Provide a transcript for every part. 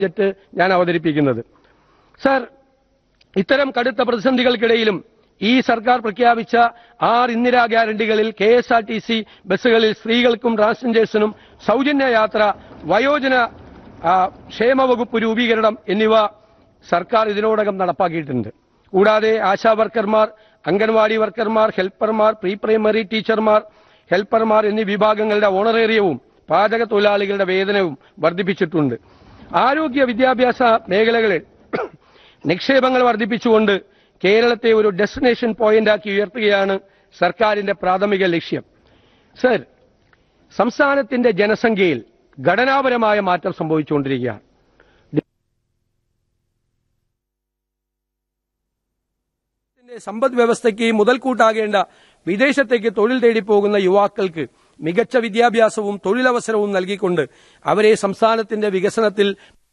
budget ഞാൻ അവതരിപ്പിക്കുന്നത് sir ഇത്തരം കടുത്ത പ്രതിസന്ധികൾക്കിടയിലും ഈ സർക്കാർ പ്രഖ്യാപിച്ച ആറ് ഇന്ദിരാ ഗ്യാരണ്ടികളിൽ K S R T C ബസ്സുകളിൽ സ്ത്രീകൾക്കും ട്രാൻസ്ജെൻഡേഴ്സിനും സൗജന്യ യാത്ര വയോജന ആ, ക്ഷേമ വകുപ്പ് രൂപീകരണം എന്നിവ സർക്കാർ ഇതിനോടകം നടപ്പാക്കിയിട്ടുണ്ട് കൂടാതെ ആശാ വർക്കർമാർ അംഗൻവാടി വർക്കർമാർ ഹെൽപ്പർമാർ പ്രീ പ്രൈമറി ടീച്ചർമാർ ഹെൽപ്പർമാർ എന്നീ വിഭാഗങ്ങളുടെ ഓണറേറിയവും പാചക തൊഴിലാളികളുടെ വേതനവും വർദ്ധിപ്പിച്ചിട്ടുണ്ട് ആരോഗ്യ വിദ്യാഭ്യാസ മേഖലകളിൽ നിക്ഷേപങ്ങൾ വർദ്ധിപ്പിച്ചുകൊണ്ട് കേരളത്തെ ഒരു ഡെസ്റ്റിനേഷൻ പോയിന്റാക്കി ഉയർത്തുകയാണ് സർക്കാരിന്റെ പ്രാഥമിക ലക്ഷ്യം സർ സംസ്ഥാനത്തിന്റെ ജനസംഖ്യയിൽ ഘടനാപരമായ മാറ്റം സംഭവിച്ചുകൊണ്ടിരിക്കുകയാണ് ത്തിന്റെ സമ്പദ് വ്യവസ്ഥയ്ക്ക് മുതൽക്കൂട്ടാകേണ്ട വിദേശത്തേക്ക് തൊഴിൽ തേടി പോകുന്ന യുവാക്കൾക്ക് മികച്ച വിദ്യാഭ്യാസവും തൊഴിലവസരവും നൽകിക്കൊണ്ട് അവരെ സംസ്ഥാനത്തിന്റെ വികസനത്തിൽ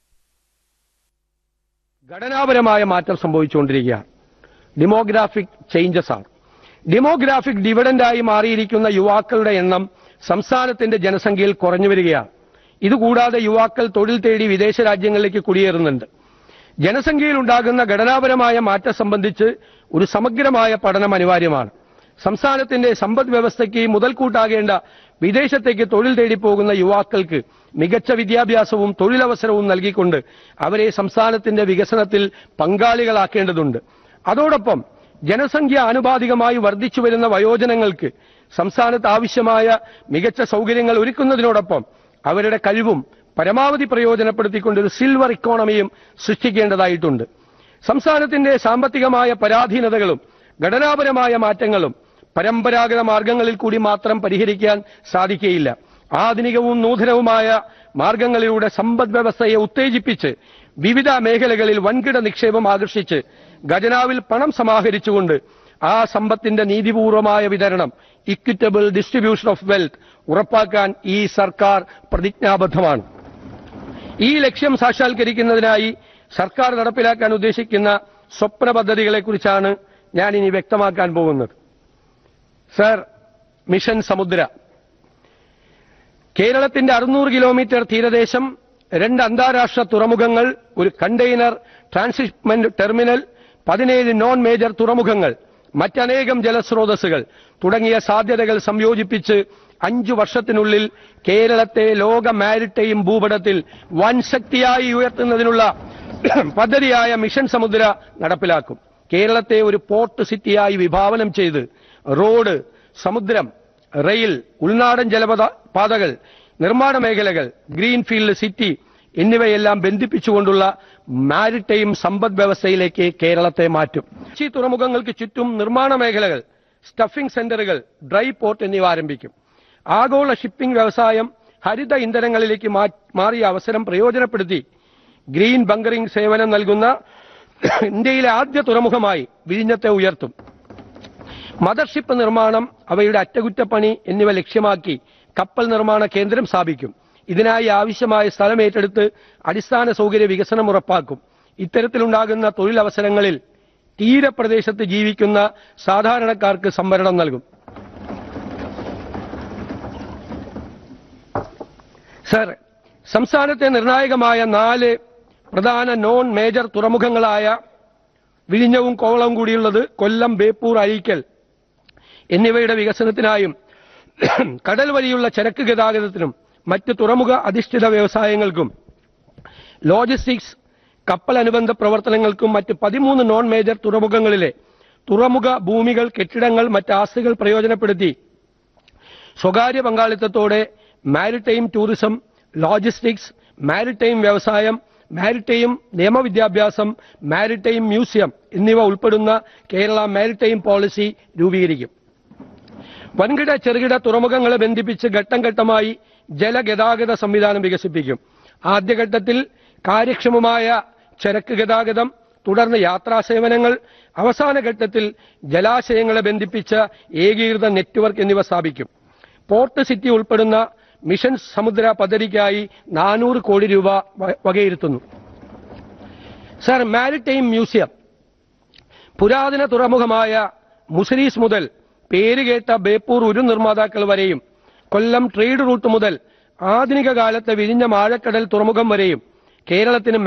ഘടനാപരമായ മാറ്റം സംഭവിച്ചുകൊണ്ടിരിക്കുകയാണ് ഡെമോഗ്രാഫിക് ചേഞ്ചസ് ആണ് ഡെമോഗ്രാഫിക് ഡിവിഡന്റായി മാറിയിരിക്കുന്ന യുവാക്കളുടെ എണ്ണം സംസ്ഥാനത്തിന്റെ ജനസംഖ്യയിൽ കുറഞ്ഞു വരികയാണ് ഇതുകൂടാതെ യുവാക്കൾ തൊഴിൽ തേടി വിദേശ രാജ്യങ്ങളിലേക്ക് കുടിയേറുന്നുണ്ട് ജനസംഖ്യയിൽ ഉണ്ടാകുന്ന ഘടനാപരമായ മാറ്റം സംബന്ധിച്ച് ഒരു സമഗ്രമായ പഠനം അനിവാര്യമാണ് സംസ്ഥാനത്തിന്റെ സമ്പദ് വ്യവസ്ഥയ്ക്ക് മുതൽക്കൂട്ടാകേണ്ട വിദേശത്തേക്ക് തൊഴിൽ തേടി പോകുന്ന യുവാക്കൾക്ക് മികച്ച വിദ്യാഭ്യാസവും തൊഴിലവസരവും നൽകിക്കൊണ്ട് അവരെ സംസ്ഥാനത്തിന്റെ വികസനത്തിൽ പങ്കാളികളാക്കേണ്ടതുണ്ട് അതോടൊപ്പം ജനസംഖ്യ ആനുപാതികമായി വർദ്ധിച്ചു വരുന്ന വയോജനങ്ങൾക്ക് സംസ്ഥാനത്ത് ആവശ്യമായ മികച്ച സൗകര്യങ്ങൾ ഒരുക്കുന്നതിനോടൊപ്പം അവരുടെ കഴിവും പരമാവധി പ്രയോജനപ്പെടുത്തിക്കൊണ്ട് ഒരു സിൽവർ ഇക്കോണമിയും സൃഷ്ടിക്കേണ്ടതായിട്ടുണ്ട് സംസ്ഥാനത്തിന്റെ സാമ്പത്തികമായ പരാധീനതകളും ഘടനാപരമായ മാറ്റങ്ങളും പരമ്പരാഗത മാർഗങ്ങളിൽ കൂടി മാത്രം പരിഹരിക്കാൻ സാധിക്കുകയില്ല ആധുനികവും നൂതനവുമായ മാർഗങ്ങളിലൂടെ സമ്പദ് വ്യവസ്ഥയെ ഉത്തേജിപ്പിച്ച് വിവിധ മേഖലകളിൽ വൻകിട നിക്ഷേപം ആകർഷിച്ച് ഖജനാവിൽ പണം സമാഹരിച്ചുകൊണ്ട് ആ സമ്പത്തിന്റെ നീതിപൂർവമായ വിതരണം ഇക്വിറ്റബിൾ ഡിസ്ട്രിബ്യൂഷൻ ഓഫ് വെൽത്ത് ഉറപ്പാക്കാൻ ഈ സർക്കാർ പ്രതിജ്ഞാബദ്ധമാണ് ഈ ലക്ഷ്യം സാക്ഷാത്കരിക്കുന്നതിനായി സർക്കാർ നടപ്പിലാക്കാൻ ഉദ്ദേശിക്കുന്ന സ്വപ്ന പദ്ധതികളെക്കുറിച്ചാണ് ഞാൻ ഇനി വ്യക്തമാക്കാൻ പോകുന്നത് സർ മിഷൻ സമുദ്ര കേരളത്തിന്റെ അറുന്നൂറ് കിലോമീറ്റർ തീരദേശം രണ്ട് അന്താരാഷ്ട്ര തുറമുഖങ്ങൾ ഒരു കണ്ടെയ്നർ ട്രാൻസിറ്റ്മെന്റ് ടെർമിനൽ പതിനേഴ് നോൺ മേജർ തുറമുഖങ്ങൾ മറ്റനേകം ജലസ്രോതസ്സുകൾ തുടങ്ങിയ സാധ്യതകൾ സംയോജിപ്പിച്ച് അഞ്ചു വർഷത്തിനുള്ളിൽ കേരളത്തെ ലോക മാരിടൈം ഭൂപടത്തിൽ വൻ ശക്തിയായി ഉയർത്തുന്നതിനുള്ള പദ്ധതിയായ മിഷൻ സമുദ്ര നടപ്പിലാക്കും കേരളത്തെ ഒരു പോർട്ട് സിറ്റിയായി വിഭാവനം ചെയ്ത് റോഡ് സമുദ്രം റെയിൽ ഉൾനാടൻ ജലപഥ പാതകൾ നിർമ്മാണ മേഖലകൾ ഗ്രീൻഫീൽഡ് സിറ്റി എന്നിവയെല്ലാം ബന്ധിപ്പിച്ചുകൊണ്ടുള്ള മാരിടൈം സമ്പദ് വ്യവസ്ഥയിലേക്ക് കേരളത്തെ മാറ്റും കൊച്ചി തുറമുഖങ്ങൾക്ക് ചുറ്റും നിർമ്മാണ മേഖലകൾ സ്റ്റഫിംഗ് സെന്ററുകൾ ഡ്രൈ പോർട്ട് എന്നിവ ആരംഭിക്കും ആഗോള ഷിപ്പിംഗ് വ്യവസായം ഹരിത ഇന്ധനങ്ങളിലേക്ക് മാ- മാറിയ അവസരം പ്രയോജനപ്പെടുത്തി ഗ്രീൻ ബങ്കറിംഗ് സേവനം നൽകുന്ന ഇന്ത്യയിലെ ആദ്യ തുറമുഖമായി വിഴിഞ്ഞത്തെ ഉയർത്തും മദർഷിപ്പ് നിർമ്മാണം അവയുടെ അറ്റകുറ്റപ്പണി എന്നിവ ലക്ഷ്യമാക്കി കപ്പൽ നിർമ്മാണ കേന്ദ്രം സ്ഥാപിക്കും ഇതിനായി ആവശ്യമായ സ്ഥലം ഏറ്റെടുത്ത് അടിസ്ഥാന സൗകര്യ വികസനം ഉറപ്പാക്കും ഇത്തരത്തിലുണ്ടാകുന്ന തൊഴിലവസരങ്ങളിൽ തീരപ്രദേശത്ത് ജീവിക്കുന്ന സാധാരണക്കാർക്ക് സംവരണം നൽകും സർ സംസ്ഥാനത്തെ നിർണായകമായ നാല് പ്രധാന നോൺ മേജർ തുറമുഖങ്ങളായ വിഴിഞ്ഞവും കോവളവും കൂടിയുള്ളത് കൊല്ലം ബേപ്പൂർ അഴീക്കൽ എന്നിവയുടെ വികസനത്തിനായും കടൽ വഴിയുള്ള ചരക്ക് ഗതാഗതത്തിനും മറ്റ് തുറമുഖ അധിഷ്ഠിത വ്യവസായങ്ങൾക്കും ലോജിസ്റ്റിക്സ് കപ്പൽ അനുബന്ധ പ്രവർത്തനങ്ങൾക്കും മറ്റ് പതിമൂന്ന് നോൺ മേജർ തുറമുഖങ്ങളിലെ തുറമുഖ ഭൂമികൾ കെട്ടിടങ്ങൾ മറ്റ് ആസ്തികൾ പ്രയോജനപ്പെടുത്തി സ്വകാര്യ പങ്കാളിത്തത്തോടെ മാരിടൈം ടൂറിസം ലോജിസ്റ്റിക്സ് മാരിടൈം വ്യവസായം മാരിടൈം നിയമവിദ്യാഭ്യാസം മാരിടൈം മ്യൂസിയം എന്നിവ ഉൾപ്പെടുന്ന കേരള മാരിടൈം പോളിസി രൂപീകരിക്കും വൻകിട ചെറുകിട തുറമുഖങ്ങളെ ബന്ധിപ്പിച്ച് ഘട്ടം ഘട്ടമായി ജലഗതാഗത സംവിധാനം വികസിപ്പിക്കും ആദ്യഘട്ടത്തിൽ കാര്യക്ഷമമായ ചരക്ക് ഗതാഗതം തുടർന്ന് യാത്രാ സേവനങ്ങൾ അവസാന ഘട്ടത്തിൽ ജലാശയങ്ങളെ ബന്ധിപ്പിച്ച ഏകീകൃത നെറ്റ്വർക്ക് എന്നിവ സ്ഥാപിക്കും പോർട്ട് സിറ്റി ഉൾപ്പെടുന്ന മിഷൻ സമുദ്ര പദ്ധതിക്കായി നാനൂറ് കോടി രൂപ വ- വകയിരുത്തുന്നു സർ മാരിടൈം മ്യൂസിയം പുരാതന തുറമുഖമായ മുസരീസ് മുതൽ പേരുകേട്ട ബേപ്പൂർ ഉരു നിർമ്മാതാക്കൾ വരെയും കൊല്ലം ട്രേഡ് റൂട്ട് മുതൽ ആധുനിക കാലത്തെ വിഴിഞ്ഞ ആഴക്കടൽ തുറമുഖം വരെയും കേരളത്തിന്